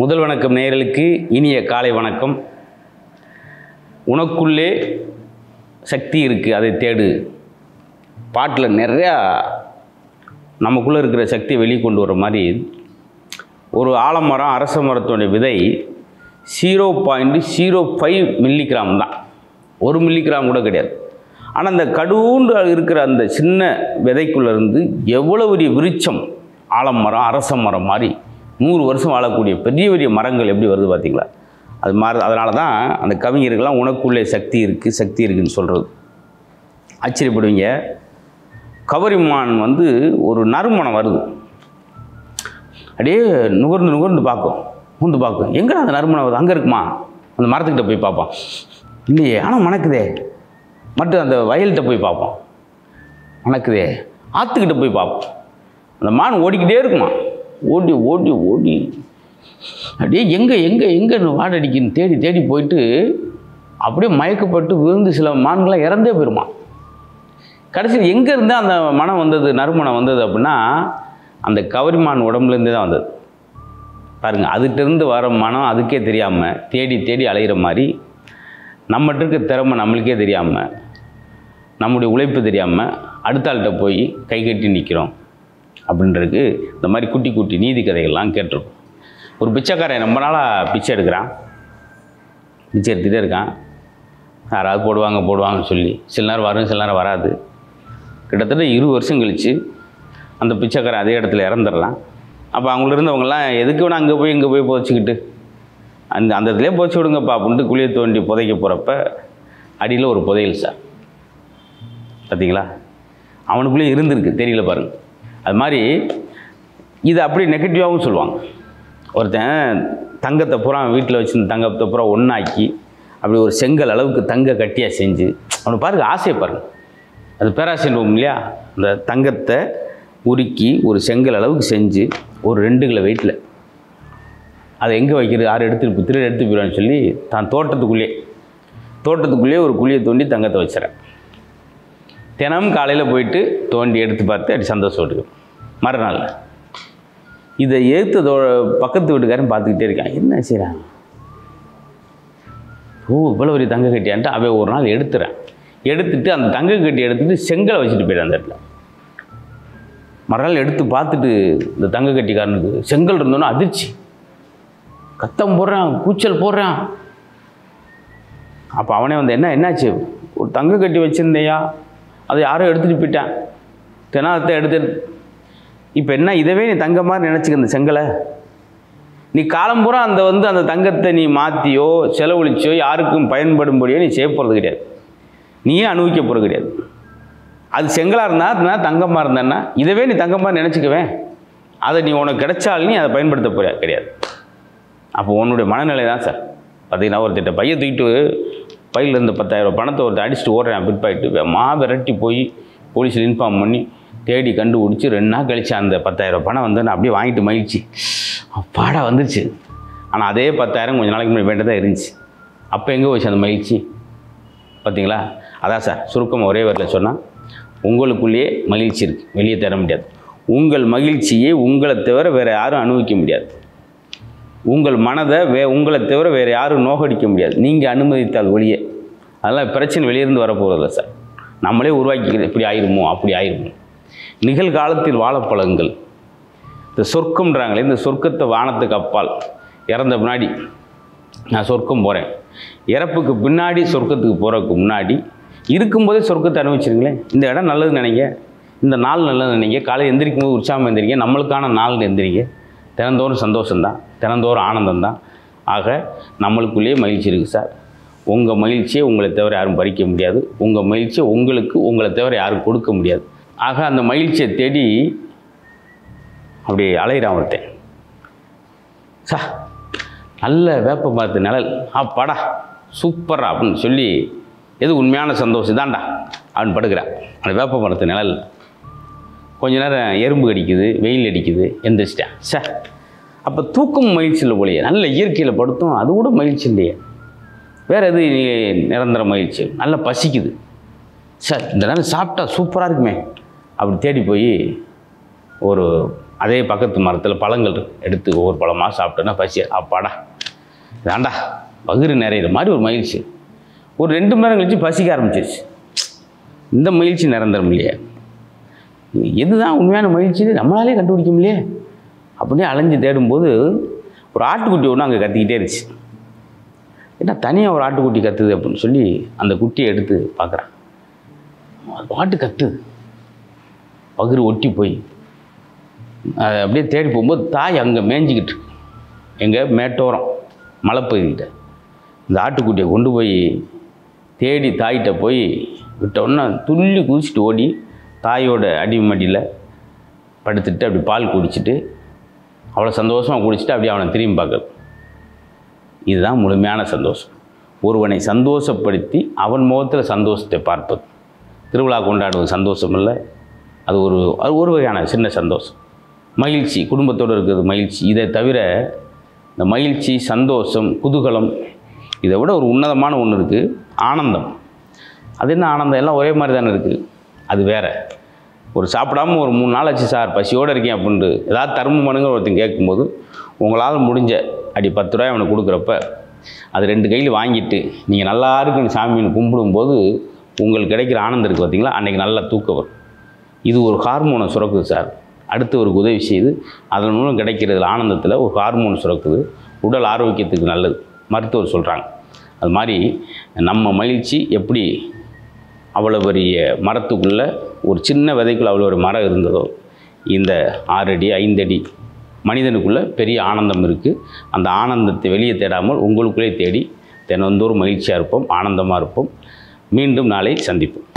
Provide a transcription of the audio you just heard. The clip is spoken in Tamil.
முதல் வணக்கம் நேயர்களுக்கு இனிய காலை வணக்கம் உனக்குள்ளே சக்தி இருக்குது அதை தேடு பாட்டில் நிறையா நமக்குள்ளே இருக்கிற சக்தியை வெளியே கொண்டு வர மாதிரி ஒரு ஆலமரம் அரச மரத்தோட விதை zero point zero five milligram தான் ஒரு மில்லிகிராம் கூட கிடையாது ஆனால் அந்த கடூண்டு இருக்கிற அந்த சின்ன விதைக்குள்ள இருந்து எவ்வளோ பெரிய விருட்சம் ஆலமரம் அரச மரம் மாதிரி நூறு வருஷம் வாழக்கூடிய பெரிய பெரிய மரங்கள் எப்படி வருது பார்த்தீங்களா அது மாதிரி அதனால தான் அந்த கவிஞர்கள்லாம் உனக்குள்ளே சக்தி இருக்குது சக்தி இருக்குன்னு சொல்கிறது ஆச்சரியப்படுவீங்க கவரிமான் வந்து ஒரு நறுமணம் வருது அப்படியே நுகர்ந்து நுகர்ந்து பார்க்கும் நுகர்ந்து பார்க்கும் எங்கே அந்த நறுமணம் வருது அங்கே இருக்குமா அந்த மரத்துக்கிட்ட போய் பார்ப்பான் இல்லையே ஆனால் மணக்குதே மட்டும் அந்த வயல்கிட்ட போய் பார்ப்போம் மணக்குதே ஆற்றுக்கிட்ட போய் பார்ப்போம் அந்த மான் ஓடிக்கிட்டே இருக்குமா ஓடி ஓடி ஓடி அப்படியே எங்கே எங்கே எங்கே வாடடிக்குன்னு தேடி தேடி போயிட்டு அப்படியே மயக்கப்பட்டு விழுந்து சில மான்கள்லாம் இறந்தே போயிருமா கடைசியில் எங்கே இருந்தால் அந்த மனம் வந்தது நறுமணம் வந்தது அப்படின்னா அந்த கவரிமான் உடம்புலேருந்தே தான் வந்தது பாருங்கள் அதுகிட்டேருந்து வர மனம் அதுக்கே தெரியாமல் தேடி தேடி அலைகிற மாதிரி நம்மகிட்ட இருக்க திறமை நம்மளுக்கே தெரியாமல் நம்முடைய உழைப்பு தெரியாமல் அடுத்த ஆள்கிட்ட போய் கை கட்டி நிற்கிறோம் அப்படின்றதுக்கு இந்த மாதிரி குட்டி குட்டி நீதி கதைகள்லாம் கேட்டிருக்கோம் ஒரு பிச்சைக்காரன் ரொம்ப நாளாக பிச்சை எடுக்கிறான் பிச்சை எடுத்துகிட்டே இருக்கான் யாராவது போடுவாங்க போடுவாங்கன்னு சொல்லி சில நேரம் வரும் சில நேரம் வராது கிட்டத்தட்ட இரு வருஷம் கழித்து அந்த பிச்சைக்காரன் அதே இடத்துல இறந்துடுறான் அப்போ அவங்கள இருந்தவங்கலாம் எதுக்கு வேணா அங்கே போய் இங்கே போய் புதைச்சிக்கிட்டு அந்த அந்த இடத்துலேயே புதைச்சி விடுங்கப்பா அப்படின்ட்டு குழியை தோண்டி புதைக்க போகிறப்ப அடியில் ஒரு புதையல் சார் பார்த்தீங்களா அவனுக்குள்ளே இருந்திருக்கு தெரியல பாருங்க அது மாதிரி இது அப்படி நெகட்டிவாகவும் சொல்லுவாங்க ஒருத்தன் தங்கத்தை பூரா வீட்டில் வச்சுருந்த தங்கத்தை பூரா ஒன்றாக்கி அப்படி ஒரு செங்கல் அளவுக்கு தங்க கட்டியாக செஞ்சு அவனை பாருங்க ஆசையை பாருங்க அது பேராசின்பம் இல்லையா அந்த தங்கத்தை உருக்கி ஒரு செங்கல் அளவுக்கு செஞ்சு ஒரு ரெண்டு கிலோ வெயிட்டில் அதை எங்கே வைக்கிறது யார் எடுத்துட்டு திருட எடுத்து போயிடுவான்னு சொல்லி தான் தோட்டத்துக்குள்ளே தோட்டத்துக்குள்ளேயே ஒரு குழியை தோண்டி தங்கத்தை வச்சுறேன் தினமும் காலையில் போயிட்டு தோண்டி எடுத்து பார்த்து அப்படி சந்தோஷப்பட்டுக்கும் மறுநாள் இதை எதிர்த்து தோ பக்கத்து வீட்டுக்காரன் பார்த்துக்கிட்டே இருக்கான் என்ன செய்கிறான் ஓ இவ்வளோ பெரிய தங்க கட்டியான்ட்டு அவன் ஒரு நாள் எடுத்துறேன் எடுத்துட்டு அந்த தங்க கட்டி எடுத்துட்டு செங்கலை வச்சுட்டு போயிட்டான் அந்த இடத்துல மறுநாள் எடுத்து பார்த்துட்டு இந்த தங்க கட்டிக்காரனுக்கு செங்கல் இருந்தோன்னா அதிர்ச்சி கத்தம் போடுறான் கூச்சல் போடுறான் அப்போ அவனே வந்து என்ன என்னாச்சு ஒரு தங்க கட்டி வச்சுருந்தையா அதை யாரோ எடுத்துகிட்டு போயிட்டான் தெனாலத்தை எடுத்து இப்போ என்ன இதவே நீ தங்க மாதிரி நினச்சிக்க இந்த செங்கலை நீ காலம்பூரா அந்த வந்து அந்த தங்கத்தை நீ மாற்றியோ செலவழிச்சோ யாருக்கும் பயன்படும்படியோ நீ செய்ய போகிறது கிடையாது நீயே அனுபவிக்க போகிறது கிடையாது அது செங்கலாக இருந்தா தங்கமாக இருந்தேன்னா இதவே நீ தங்கமாக நினச்சிக்குவேன் அதை நீ உனக்கு கிடைச்சாலும் நீ அதை பயன்படுத்த போறியா கிடையாது அப்போ உன்னுடைய மனநிலை தான் சார் பார்த்தீங்கன்னா ஒருத்திட்ட பையை தூக்கிட்டு பையில் இருந்த பத்தாயிரம் பணத்தை ஒருத்தர் அடிச்சுட்டு ஓடுறேன் பிற்பாயிட்டு மா விரட்டி போய் போலீஸில் இன்ஃபார்ம் பண்ணி தேடி கண்டுபிடிச்சி ரெண்டு நாள் கழிச்சு அந்த பத்தாயிரம் பணம் வந்து நான் அப்படியே வாங்கிட்டு மகிழ்ச்சி அப்பாடா வந்துருச்சு ஆனால் அதே பத்தாயிரம் கொஞ்சம் நாளைக்கு முன்னாடி வேண்டியதாக இருந்துச்சு அப்போ எங்கே போச்சு அந்த மகிழ்ச்சி பார்த்தீங்களா அதான் சார் சுருக்கம் ஒரே வரியில் சொன்னால் உங்களுக்குள்ளேயே மகிழ்ச்சி இருக்குது வெளியே தர முடியாது உங்கள் மகிழ்ச்சியை உங்களை தவிர வேறு யாரும் அனுபவிக்க முடியாது உங்கள் மனதை வே உங்களை தவிர வேறு யாரும் நோகடிக்க முடியாது நீங்கள் அனுமதித்தால் ஒழிய அதெல்லாம் பிரச்சனை வெளியிருந்து வரப்போகிறதில்ல சார் நம்மளே உருவாக்கிக்கிறது இப்படி ஆயிருமோ அப்படி ஆயிருமோ நிகழ்காலத்தில் வாழப்பழங்கள் இந்த சொர்க்கம்ன்றாங்களே இந்த சொர்க்கத்தை வானத்துக்கு அப்பால் இறந்த முன்னாடி நான் சொர்க்கம் போகிறேன் இறப்புக்கு பின்னாடி சொர்க்கத்துக்கு போகிறதுக்கு முன்னாடி இருக்கும்போதே சொர்க்கத்தை அனுபவிச்சிருங்களேன் இந்த இடம் நல்லதுன்னு நினைங்க இந்த நாள் நல்லது நினைங்க காலையில் எந்திரிக்கும் போது உற்சாகம் எந்திரிங்க நம்மளுக்கான நாள்னு எந்திரிங்க தினந்தோறும் சந்தோஷம்தான் தினந்தோறும் ஆனந்தம்தான் ஆக நம்மளுக்குள்ளேயே மகிழ்ச்சி இருக்குது சார் உங்கள் மகிழ்ச்சியை உங்களை தவிர யாரும் பறிக்க முடியாது உங்கள் மகிழ்ச்சியை உங்களுக்கு உங்களை தவிர யாரும் கொடுக்க முடியாது ஆக அந்த மகிழ்ச்சியை தேடி அப்படி அலையிறான் ஒருத்தன் சா நல்ல வேப்ப மரத்து நிழல் அப்பாடா சூப்பரா அப்படின்னு சொல்லி எது உண்மையான சந்தோஷம் தான்டா அப்படின்னு படுக்கிறான் அந்த வேப்ப மரத்து நிழல் கொஞ்ச நேரம் எறும்பு கடிக்குது வெயில் அடிக்குது எந்திரிச்சிட்டேன் சே அப்போ தூக்கம் மகிழ்ச்சி இல்லை போலையே நல்ல இயற்கையில் படுத்தும் அது கூட மகிழ்ச்சி இல்லையே வேறு எது நீ- நிரந்தர மகிழ்ச்சி நல்லா பசிக்குது சார் இந்த நேரம் சாப்பிட்டா சூப்பராக இருக்குமே அப்படி தேடி போய் ஒரு அதே பக்கத்து மரத்தில் பழங்கள் இருக்கு. எடுத்து ஒவ்வொரு பழமாக சாப்பிட்டோன்னா பசி அப்பாடா வேண்டா பகிர் நிறையிற மாதிரி ஒரு மகிழ்ச்சி ஒரு ரெண்டு மணி நேரம் கழிச்சு பசிக்க ஆரம்பிச்சிருச்சு இந்த மகிழ்ச்சி நிரந்தரம் இல்லையே எதுதான் உண்மையான மகிழ்ச்சின்னு நம்மளாலே கண்டுபிடிக்க முடியலையே அப்படியே அலைஞ்சு தேடும்போது ஒரு ஆட்டுக்குட்டி ஒன்று அங்கே கத்திக்கிட்டே இருந்துச்சு ஏன்னா தனியாக ஒரு ஆட்டுக்குட்டி கத்துது அப்படின்னு சொல்லி அந்த குட்டியை எடுத்து பார்க்குறான் அது பாட்டு கத்துது பகிர் ஒட்டி போய் அதை அப்படியே தேடி போகும்போது தாய் அங்கே மேய்ஞ்சிக்கிட்டு இருக்கு. எங்க மேட்டோரம் மலைப்பகுதிக்கிட்ட இந்த ஆட்டுக்குட்டியை கொண்டு போய் தேடி தாயிட்ட போய் விட்டோன்னா துள்ளி குதிச்சுட்டு ஓடி தாயோட அடிமடியில் படுத்துட்டு அப்படி பால் குடிச்சிட்டு அவ்வளோ சந்தோஷமாக குடிச்சிட்டு அப்படியே அவனை திரும்பி பார்க்கறது இதுதான் முழுமையான சந்தோஷம் ஒருவனை சந்தோஷப்படுத்தி அவன் முகத்தில் சந்தோஷத்தை பார்ப்பது திருவிழா கொண்டாடுவது சந்தோஷம் இல்லை அது ஒரு அது ஒரு வகையான சின்ன சந்தோஷம் மகிழ்ச்சி குடும்பத்தோடு இருக்கிறது மகிழ்ச்சி இதை தவிர இந்த மகிழ்ச்சி சந்தோஷம் குதூகலம் இதை விட ஒரு உன்னதமான ஒன்று இருக்குது ஆனந்தம் அது என்ன ஆனந்தம் எல்லாம் ஒரே மாதிரி தானே இருக்குது அது வேற ஒரு சாப்பிடாம ஒரு மூணு நாள் ஆச்சு சார் பசியோடு இருக்கேன் அப்படின்ட்டு ஏதாவது தர்மம் பண்ணுங்க ஒருத்தன் கேட்கும்போது உங்களால் முடிஞ்ச அடி பத்து ரூபாய் அவனுக்கு கொடுக்குறப்ப அது ரெண்டு கையில் வாங்கிட்டு நீங்கள் நல்லா இருக்குன்னு சாமின்னு கும்பிடும்போது உங்களுக்கு கிடைக்கிற ஆனந்தம் இருக்குது பார்த்தீங்களா அன்றைக்கி நல்லா தூக்கம் வரும் இது ஒரு ஹார்மோனை சுரக்குது சார் அடுத்து ஒரு உதவி செய்து அதன் மூலம் கிடைக்கிறதுல ஆனந்தத்தில் ஒரு ஹார்மோன் சுரக்குது உடல் ஆரோக்கியத்துக்கு நல்லது மருத்துவர் சொல்கிறாங்க அது மாதிரி நம்ம மகிழ்ச்சி எப்படி அவ்வளோ பெரிய மரத்துக்குள்ளே ஒரு சின்ன விதைக்குள்ள அவ்வளோ ஒரு மரம் இருந்ததோ இந்த ஆறடி ஐந்தடி மனிதனுக்குள்ளே பெரிய ஆனந்தம் இருக்குது அந்த ஆனந்தத்தை வெளியே தேடாமல் உங்களுக்குள்ளே தேடி தினந்தோறும் மகிழ்ச்சியாக இருப்போம் ஆனந்தமாக இருப்போம் மீண்டும் நாளை சந்திப்போம்